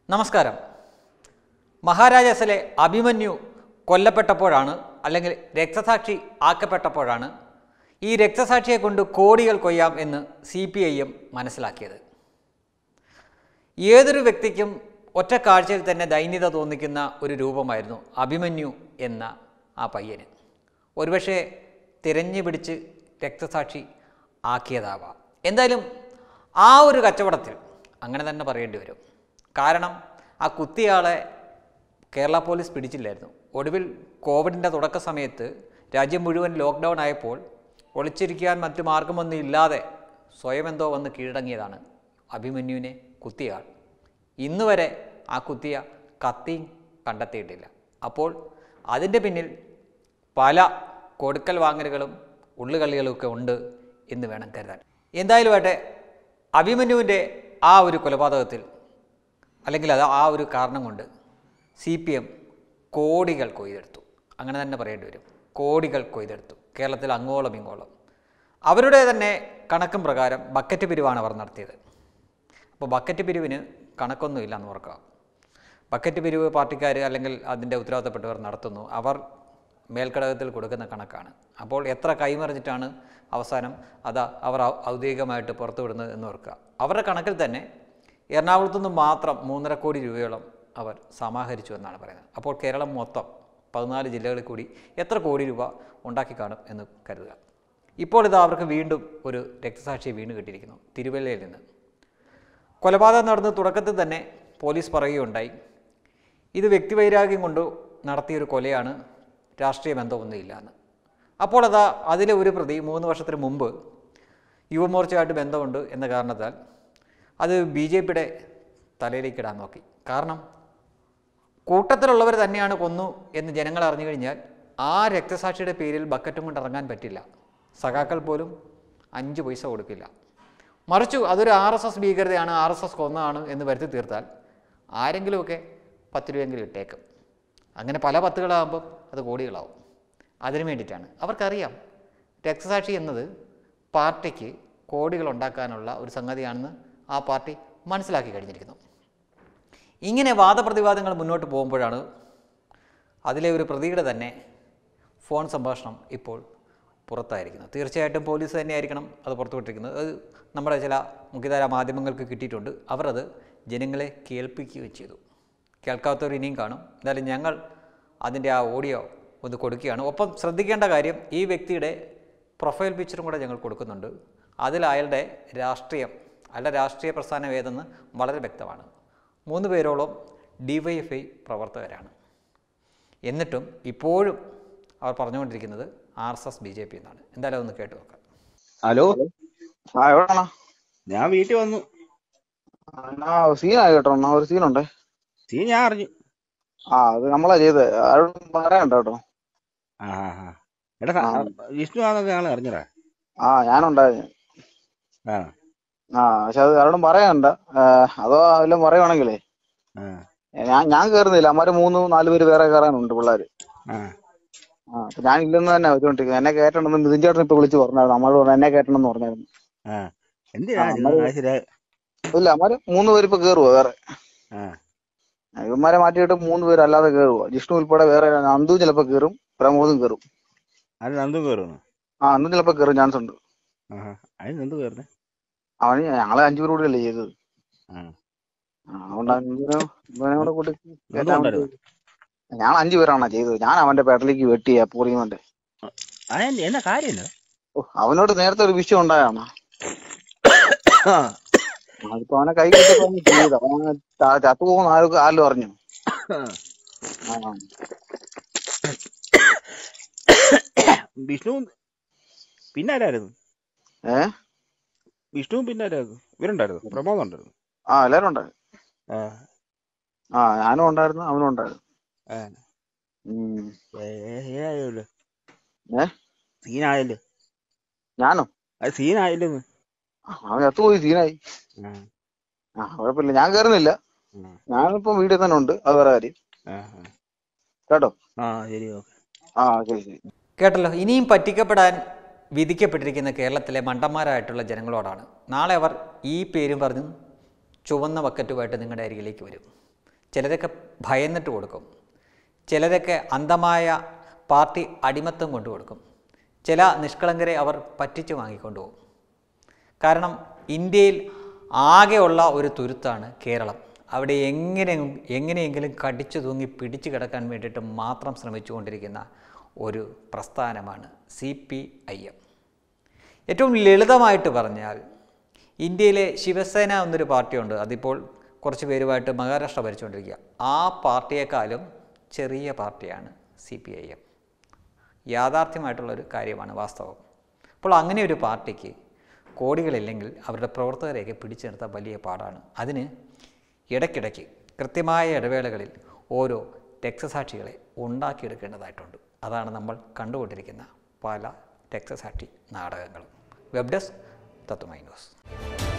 നമസ്കാരം മഹാരാജാസിലെ അഭിമന്യു കൊല്ലപ്പെട്ടപ്പോഴാണ് അല്ലെങ്കിൽ രക്തസാക്ഷി ആക്കപ്പെട്ടപ്പോഴാണ് ഈ രക്തസാക്ഷിയെ കൊണ്ട് കോടികൾ കൊയ്യാം എന്ന് സി പി ഐ എം മനസ്സിലാക്കിയത് ഏതൊരു വ്യക്തിക്കും ഒറ്റ കാഴ്ചയിൽ തന്നെ ദൈന്യത തോന്നിക്കുന്ന ഒരു രൂപമായിരുന്നു അഭിമന്യു എന്ന ആ പയ്യന് ഒരുപക്ഷെ തിരഞ്ഞു പിടിച്ച് രക്തസാക്ഷി ആക്കിയതാവാം എന്തായാലും ആ ഒരു കച്ചവടത്തിൽ അങ്ങനെ തന്നെ പറയേണ്ടി വരും കാരണം ആ കുത്തിയാളെ കേരള പോലീസ് പിടിച്ചില്ലായിരുന്നു ഒടുവിൽ കോവിഡിൻ്റെ തുടക്ക സമയത്ത് രാജ്യം മുഴുവൻ ലോക്ക്ഡൗൺ ആയപ്പോൾ ഒളിച്ചിരിക്കാൻ മറ്റു മാർഗമൊന്നും ഇല്ലാതെ സ്വയം എന്തോ വന്ന് കീഴടങ്ങിയതാണ് അഭിമന്യുവിനെ കുത്തിയാൾ ഇന്ന് വരെ ആ കുത്തിയ കത്തിയും കണ്ടെത്തിയിട്ടില്ല അപ്പോൾ അതിൻ്റെ പിന്നിൽ പല കൊടുക്കൽ വാങ്ങലുകളും ഉള്ളുകളികളുമൊക്കെ ഉണ്ട് എന്ന് വേണം കരുതാൻ എന്തായാലും ആട്ടെ അഭിമന്യുവിൻ്റെ ആ ഒരു കൊലപാതകത്തിൽ അല്ലെങ്കിൽ അത് ആ ഒരു കാരണം കൊണ്ട് സി പി എം കോടികൾ കൊയ്തെടുത്തു അങ്ങനെ തന്നെ പറയേണ്ടി വരും കോടികൾ കൊയ്തെടുത്തു കേരളത്തിൽ അങ്ങോളം ഇങ്ങോളം അവരുടെ തന്നെ കണക്കും പ്രകാരം ബക്കറ്റ് പിരിവാണ് അവർ നടത്തിയത് അപ്പോൾ ബക്കറ്റ് പിരിവിന് കണക്കൊന്നുമില്ല എന്ന് ഓർക്കുക ബക്കറ്റ് പിരിവ് പാർട്ടിക്കാർ അല്ലെങ്കിൽ അതിൻ്റെ ഉത്തരവാദിത്തപ്പെട്ടവർ നടത്തുന്നു അവർ മേൽഘടകത്തിൽ കൊടുക്കുന്ന കണക്കാണ് അപ്പോൾ എത്ര കൈമറിഞ്ഞിട്ടാണ് അവസാനം അത് അവർ ഔ- ഔദ്യോഗികമായിട്ട് പുറത്തുവിടുന്നത് എന്ന് ഓർക്കുക അവരുടെ കണക്കിൽ തന്നെ എറണാകുളത്തു നിന്ന് മാത്രം മൂന്നര കോടി രൂപയോളം അവർ സമാഹരിച്ചു എന്നാണ് പറയുന്നത് അപ്പോൾ കേരളം മൊത്തം പതിനാല് ജില്ലകളിൽ കൂടി എത്ര കോടി രൂപ ഉണ്ടാക്കി കാണും എന്ന് കരുതുക ഇപ്പോൾ ഇത് അവർക്ക് വീണ്ടും ഒരു രക്തസാക്ഷിയെ വീണ് കിട്ടിയിരിക്കുന്നു തിരുവല്ലയിൽ നിന്ന് കൊലപാതകം നടന്ന തുടക്കത്തിൽ തന്നെ പോലീസ് പറയുകയുണ്ടായി ഇത് വ്യക്തിവൈരാഗ്യം കൊണ്ട് നടത്തിയൊരു കൊലയാണ് രാഷ്ട്രീയ ബന്ധമൊന്നുമില്ല എന്ന് അപ്പോൾ അതാ അതിലെ ഒരു പ്രതി മൂന്ന് വർഷത്തിന് മുമ്പ് യുവമോർച്ചയായിട്ട് ബന്ധമുണ്ട് എന്ന കാരണത്താൽ അത് ബി ജെ പിയുടെ തലയിലേക്ക് ഇടാൻ നോക്കി കാരണം കൂട്ടത്തിലുള്ളവർ തന്നെയാണ് കൊന്നു എന്ന് ജനങ്ങൾ അറിഞ്ഞു കഴിഞ്ഞാൽ ആ രക്തസാക്ഷിയുടെ പേരിൽ ബക്കറ്റും കൊണ്ട് ഇറങ്ങാൻ പറ്റില്ല സഖാക്കൾ പോലും അഞ്ച് പൈസ കൊടുക്കില്ല മറിച്ചു അതൊരു ആർ എസ് എസ് ഭീകരതയാണ് ആർ എസ് എസ് കൊന്നതാണ് എന്ന് വരുത്തി തീർത്താൽ ആരെങ്കിലുമൊക്കെ പത്ത് രൂപയെങ്കിലും ഇട്ടേക്കും അങ്ങനെ പല പത്തുകളാകുമ്പം അത് കോടികളാവും അതിനു വേണ്ടിയിട്ടാണ് അവർക്കറിയാം രക്തസാക്ഷി എന്നത് പാർട്ടിക്ക് കോടികൾ ഉണ്ടാക്കാനുള്ള ഒരു സംഗതിയാണെന്ന് ആ പാർട്ടി മനസ്സിലാക്കി കഴിഞ്ഞിരിക്കുന്നു ഇങ്ങനെ വാദപ്രതിവാദങ്ങൾ മുന്നോട്ട് പോകുമ്പോഴാണ് അതിലെ ഒരു പ്രതിയുടെ തന്നെ ഫോൺ സംഭാഷണം ഇപ്പോൾ പുറത്തായിരിക്കുന്നത് തീർച്ചയായിട്ടും പോലീസ് തന്നെയായിരിക്കണം അത് പുറത്തുവിട്ടിരിക്കുന്നത് അത് നമ്മുടെ ചില മുഖ്യധാര മാധ്യമങ്ങൾക്ക് കിട്ടിയിട്ടുണ്ട് അവർ അത് ജനങ്ങളെ കേൾപ്പിക്കുകയും ചെയ്തു കേൾക്കാത്തവർ ഇനിയും കാണും എന്തായാലും ഞങ്ങൾ അതിൻ്റെ ആ ഓഡിയോ ഒന്ന് കൊടുക്കുകയാണ് ഒപ്പം ശ്രദ്ധിക്കേണ്ട കാര്യം ഈ വ്യക്തിയുടെ പ്രൊഫൈൽ പിക്ചറും കൂടെ ഞങ്ങൾ കൊടുക്കുന്നുണ്ട് അതിൽ അയാളുടെ രാഷ്ട്രീയം അയാളുടെ രാഷ്ട്രീയ പ്രസ്ഥാനം ഏതെന്ന് വളരെ വ്യക്തമാണ് മൂന്ന് പേരോളം ഡിവൈഎഫ്ഐ പ്രവർത്തകരാണ് എന്നിട്ടും ഇപ്പോഴും അവർ പറഞ്ഞുകൊണ്ടിരിക്കുന്നത് R S S B J P എന്നാണ് എന്തായാലും ഒന്ന് കേട്ട് നോക്കാം ഹലോ ആ എവിടാണോ ഞാൻ വീട്ടിൽ വന്നു ആ സീനായി കേട്ടോ അണ്ണാ ഒരു സീനുണ്ടേ സീ ഞാൻ അറിഞ്ഞു ആ അത് നമ്മളാ ചെയ്തത് ആരോടും പറയണ്ട കേട്ടോ ആ ആ ആ എടാ സ- വിഷ്ണു ആണെന്നൊക്കെ ഞങ്ങൾ അറിഞ്ഞടാ ആ ഞാനുണ്ടായിരുന്നു ആ ആ പക്ഷെ അത് ആരോടും പറയണ്ട ഏ, അതോ വല്ലതും പറയുവാണെങ്കിലേ ആ ഏ, ഞാൻ ഞാൻ കേറുന്നില്ല അമ്മാര് മൂന്ന് നാല് പേര് വേറെ കയറാനുണ്ട് പിള്ളേര് ആ ആ അപ്പൊ ഞാൻ ഇല്ലെന്ന് തന്നെ വെച്ചോണ്ടിരിക്കുന്നത് എന്നെ കേട്ടണമെന്ന് മിഥുൻ ചേട്ടൻ ഇപ്പൊ വിളിച്ച് പറഞ്ഞായിരുന്നു അമ്മയോട് പറഞ്ഞു എന്നെ കേട്ടണമെന്ന് പറഞ്ഞായിരുന്നു ആ എന്തിനാ ആ, നിങ്ങൾ നമ്മള് കാശില് ഇല്ല അമ്മാര് മൂന്ന് പേര് ഇപ്പൊ കേറുവോ വേറെ ആ ആ, ഇവന്മാരെ മാറ്റിയിട്ട് മൂന്ന് പേര് അല്ലാതെ കേറുവോ ജിഷ്ണു ഉൾപ്പെടെ വേറെ നന്ദു ചിലപ്പോ കേറും പ്രമോദും കേറും അത് നന്ദു കയറുന്നു ആ അന്നും ചിലപ്പോ കേറും ചാൻസ് ഉണ്ട് ആ അതിന് നന്ദു കയറുന്നേ അവന് ഞങ്ങളെ അഞ്ചു പേര് കൂടിയല്ലേ ചെയ്തത് ആ ആ, അതുകൊണ്ട് അവനെ ഇവനെ കൂടെ കൂട്ടി നന്ദു കേറ്റാൻ വേണ്ടി ഉണ്ടായിരുന്നു ഞങ്ങൾ അഞ്ചു പേരാണ് ചെയ്തത് ഞാൻ അവന്റെ പേട്ടലേക്ക് വെട്ടി പൂറിയുന്നുണ്ട് ആ എന്നാ കാര്യം എന്നാ? ഓ അവനോട് നേരത്തെ ഒരു വിഷയം ഉണ്ടായാണ് ആ അതിപ്പോ അവനെ കൈ കിട്ടപ്പോ അവന് ചെയ്തു അവന് ത- ചത്തു പോകുന്ന ആരും ആരും അറിഞ്ഞു ആ വിഷ്ണു പിന്നെ ആരായിരുന്നു ഏ വിഷ്ണുവും പിന്നെ ആരായിരുന്നു ഇവരുണ്ടായിരുന്നു പ്രമോദം ഉണ്ടായിരുന്നു ആ എല്ലാരും ഉണ്ടായിരുന്നു ആ ആ ഞാനും ഉണ്ടായിരുന്നു അവനും ഉണ്ടായിരുന്നു ആ ഉം. ഏ- ഏ- സീനായല്ലോ ഏ സീനായല്ലോ ഞാനോ അത് സീനായല്ലോ ആ, അവൻ ചത്തുപോയി സീനായി ആ ആ കുഴപ്പമില്ല ഞാൻ കേറുന്നില്ല ആ ഞാനിപ്പോ വീട്ടിൽ തന്നെ ഉണ്ട് അത് വേറെ കാര്യം ആ കേട്ടോ ആ ശരി ഓക്കെ ആ ശരി ശരി കേട്ടല്ലോ ഇനിയും പറ്റിക്കപ്പെടാൻ വിധിക്കപ്പെട്ടിരിക്കുന്ന കേരളത്തിലെ മണ്ടന്മാരായിട്ടുള്ള ജനങ്ങളോടാണ് നാളെ അവർ ഈ പേരും പറഞ്ഞ് ചുവന്ന ബക്കറ്റുമായിട്ട് നിങ്ങളുടെ അരികിലേക്ക് വരും ചിലരൊക്കെ ഭയന്നിട്ട് കൊടുക്കും ചിലരൊക്കെ അന്ധമായ പാർട്ടി അടിമത്തം കൊണ്ടു കൊടുക്കും ചില നിഷ്കളങ്കരെ അവർ പറ്റിച്ചു വാങ്ങിക്കൊണ്ടുപോകും കാരണം ഇന്ത്യയിൽ ആകെയുള്ള ഒരു തുരുത്താണ് കേരളം അവിടെ എങ്ങനെ എങ്ങനെയെങ്കിലും കടിച്ചു തൂങ്ങി പിടിച്ചു കിടക്കാൻ വേണ്ടിയിട്ട് മാത്രം ശ്രമിച്ചുകൊണ്ടിരിക്കുന്ന ഒരു പ്രസ്ഥാനമാണ് സി പി ഐ എം ഏറ്റവും ലളിതമായിട്ട് പറഞ്ഞാൽ ഇന്ത്യയിലെ ശിവസേന എന്നൊരു പാർട്ടിയുണ്ട് അതിപ്പോൾ കുറച്ച് പേരുമായിട്ട് മഹാരാഷ്ട്ര ഭരിച്ചുകൊണ്ടിരിക്കുക ആ പാർട്ടിയേക്കാളും ചെറിയ പാർട്ടിയാണ് സി പി ഐ എം യാഥാർത്ഥ്യമായിട്ടുള്ളൊരു കാര്യമാണ് വാസ്തവം അപ്പോൾ അങ്ങനെ ഒരു പാർട്ടിക്ക് കോടികളില്ലെങ്കിൽ അവരുടെ പ്രവർത്തകരെയൊക്കെ പിടിച്ചു നിർത്താൻ വലിയ പാടാണ് അതിന് ഇടയ്ക്കിടയ്ക്ക് കൃത്യമായ ഇടവേളകളിൽ ഓരോ രക്തസാക്ഷികളെ ഉണ്ടാക്കിയെടുക്കേണ്ടതായിട്ടുണ്ട് അതാണ് നമ്മൾ കണ്ടുകൊണ്ടിരിക്കുന്ന പല രക്തസാക്ഷി നാടകങ്ങളും വെബ് ഡെസ്ക് തത്വമൈ ന്യൂസ്